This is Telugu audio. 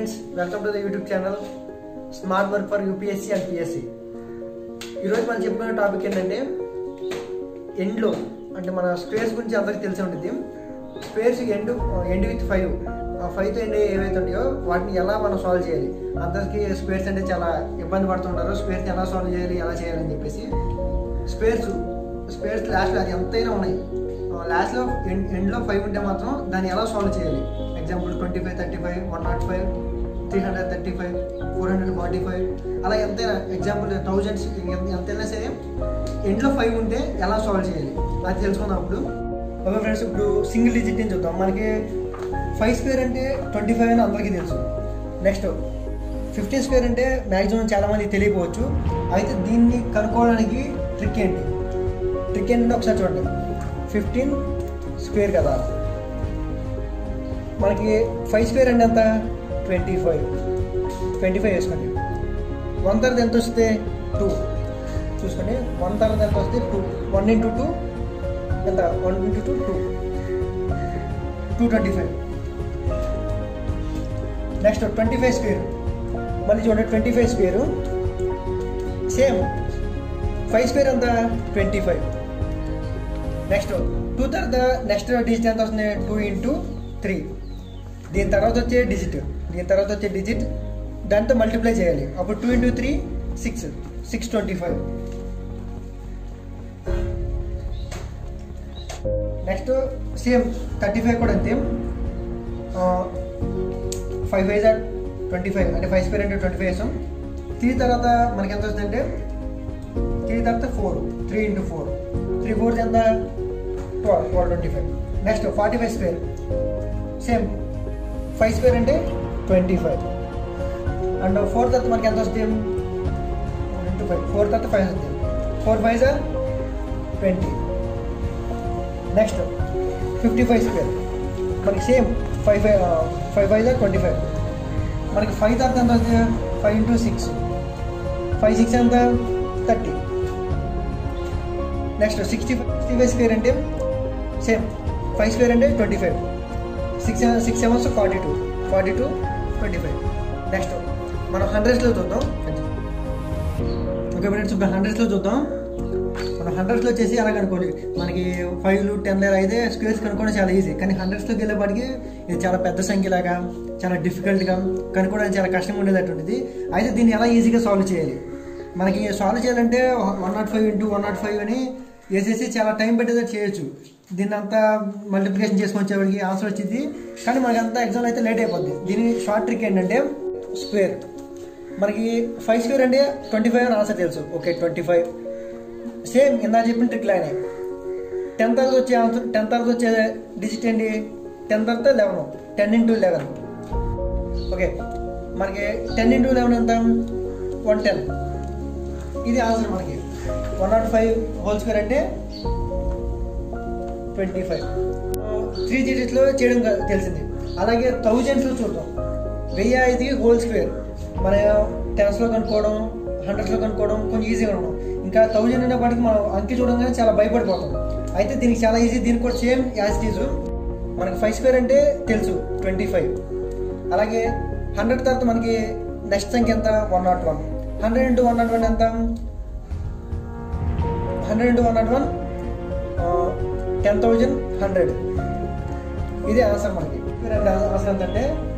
friends welcome to the YouTube channel smart work for UPSC and PSC ఈరోజు మనం చెప్పుకునే టాపిక్ ఏంటంటే ఎండ్లో అంటే మన స్క్వేర్స్ గురించి అందరికీ తెలిసి ఉంటుంది squares end end with five ఆ ఫైవ్తో ఎండ్ ఏవైతే ఉంటాయో వాటిని ఎలా మనం సాల్వ్ చేయాలి అందరికీ స్క్వేర్స్ అంటే చాలా ఇబ్బంది పడుతుంటారు స్క్వేర్స్ ఎలా సాల్వ్ చేయాలి ఎలా చేయాలని చెప్పేసి స్క్వేర్స్ స్క్వేర్స్ లాస్ట్లో అది ఎంతైనా ఉన్నాయి లాస్ట్లో ఎండ్ ఎండ్లో ఫైవ్ ఉంటే మాత్రం దాన్ని ఎలా సాల్వ్ చేయాలి example twenty five thirty five one nought five three hundred thirty five four hundred forty five అలా ఎంతైనా ఎగ్జాంపుల్ థౌజండ్స్ ఎంతైనా సరే ఎండ్లో ఫైవ్ ఉంటే ఎలా సాల్వ్ చేయాలి అది తెలుసుకుందాం అప్పుడు ఓకే ఫ్రెండ్స్ ఇప్పుడు సింగిల్ డిజిట్ నుంచి చూద్దాం మనకి ఫైవ్ స్క్వేర్ అంటే ట్వంటీ ఫైవ్ అని అందరికీ తెలుసు నెక్స్ట్ ఫిఫ్టీన్ స్క్వేర్ అంటే మ్యాక్సిమం చాలామంది తెలియకపోవచ్చు అయితే దీన్ని కనుక్కోవడానికి ట్రిక్ ఏంటి ట్రిక్ ఏంటంటే ఒకసారి చూడండి ఫిఫ్టీన్ స్క్వేర్ కదా మనకి ఫైవ్ స్క్వేర్ అంటే ఎంత ట్వంటీ ఫైవ్ ట్వంటీ ఫైవ్ వేసుకోండి వన్ తర్వాత ఎంత వస్తే టూ చూసుకోండి వన్ తర్వాత ఎంత వస్తే టూ వన్ ఇంటూ టూ ఎంత one into two two two twenty five next twenty five square మళ్ళీ చూడండి twenty five square same five square ఎంత ట్వంటీ ఫైవ్ నెక్స్ట్ టూ తర్వాత నెక్స్ట్ డిజిట్ ఎంత వస్తుంది టూ ఇంటూ త్రీ దీని తర్వాత వచ్చే డిజిట్ దీని తర్వాత వచ్చే డిజిట్ దాంతో మల్టిప్లై చేయాలి అప్పుడు two into three six six twenty five next same thirty five కూడా అంతే ఫైవ్ ఫైవ్ ట్వంటీ ఫైవ్ అంటే ఫైవ్ స్క్వేర్ అంటే ట్వంటీ ఫైవ్ వేసాం త్రీ తర్వాత మనకి ఎంత వస్తుందంటే త్రీ తర్వాత four three into four three four ఎంత twelve twelve twenty five next forty five square same five square అంటే ట్వంటీ ఫైవ్ అండ్ ఫోర్ తర్వాత మనకి ఎంత వస్తుంది ఇంటూ ఫైవ్ ఫోర్ తర్వాత ఫైవ్ వస్తుంది four five sir twenty next fifty five square మనకి same five five five five twenty five మనకి ఫైవ్ తర్వాత ఎంత వస్తుంది five into six five six ఎంత thirty next sixty five sixty five square అంటే సేమ్ ఫైవ్ స్క్వేర్ అంటే twenty five six six sevens forty two forty two twenty five next మనం హండ్రెడ్స్లో చూద్దాం ఓకే ఫ్రెండ్స్ ఇప్పుడు హండ్రెడ్స్లో చూద్దాం మనం హండ్రెడ్స్లో వచ్చేసి ఎలా కనుక్కోవాలి మనకి ఫైవ్లు టెన్లు అయితే స్క్వేర్స్ కనుక్కోవడం చాలా ఈజీ కానీ హండ్రెడ్స్లోకి వెళ్ళేపాటికి ఇది చాలా పెద్ద సంఖ్యలాగా చాలా డిఫికల్ట్గా కనుక్కోవడానికి చాలా కష్టంగా ఉండేటటువంటిది అయితే దీన్ని ఎలా ఈజీగా సాల్వ్ చేయాలి మనకి సాల్వ్ చేయాలంటే one nought five into one nought five అని వేసేసి చాలా టైం పెట్టేది చేయొచ్చు దీన్ని అంతా మల్టిప్లికేషన్ చేసుకొని వచ్చేవాడికి ఆన్సర్ వచ్చింది కానీ మనకి అంతా ఎగ్జామ్ అయితే లేట్ అయిపోద్ది దీని షార్ట్ ట్రిక్ ఏంటంటే స్క్వేర్ మనకి ఫైవ్ స్క్వేర్ అంటే ట్వంటీ ఫైవ్ అని ఆన్సర్ తెలుసు ఓకే ట్వంటీ ఫైవ్ సేమ్ ఇందా చెప్పిన ట్రిక్ లానే టెన్ తర్వాత వచ్చే ఆన్సర్ టెన్ తర్వాత వచ్చే డిజిట్ ఏంటి టెన్ తర్వాత eleven ten into eleven okay మనకి టెన్ ఇంటూ లెవెన్ ఎంత వన్ టెన్ ఇది ఆన్సర్ మనకి one nought five whole square అంటే ట్వంటీ ఫైవ్ త్రీ డిజిట్స్లో చేయడం తెలిసింది అలాగే థౌజండ్స్లో చూద్దాం వెయ్యి ఐదు హోల్ స్క్వేర్ మన టెన్స్లో కనుక్కోవడం హండ్రెడ్స్లో కనుక్కోవడం కొంచెం ఈజీగా ఉండడం ఇంకా థౌజండ్ అనేప్పటికి మనం అంకి చూడంగానే చాలా భయపడిపోతాం అయితే దీనికి చాలా ఈజీ దీనికి కూడా సేమ్ యాజ్ ఈజు మనకి ఫైవ్ స్క్వేర్ అంటే తెలుసు ట్వంటీ ఫైవ్ అలాగే హండ్రెడ్ తర్వాత మనకి నెక్స్ట్ సంఖ్య ఎంత one nought one hundred into one nought one ఎంత hundred into one nought one ten thousand hundred ఇదే ఆన్సర్ మనకి ఆన్సర్ ఎంతంటే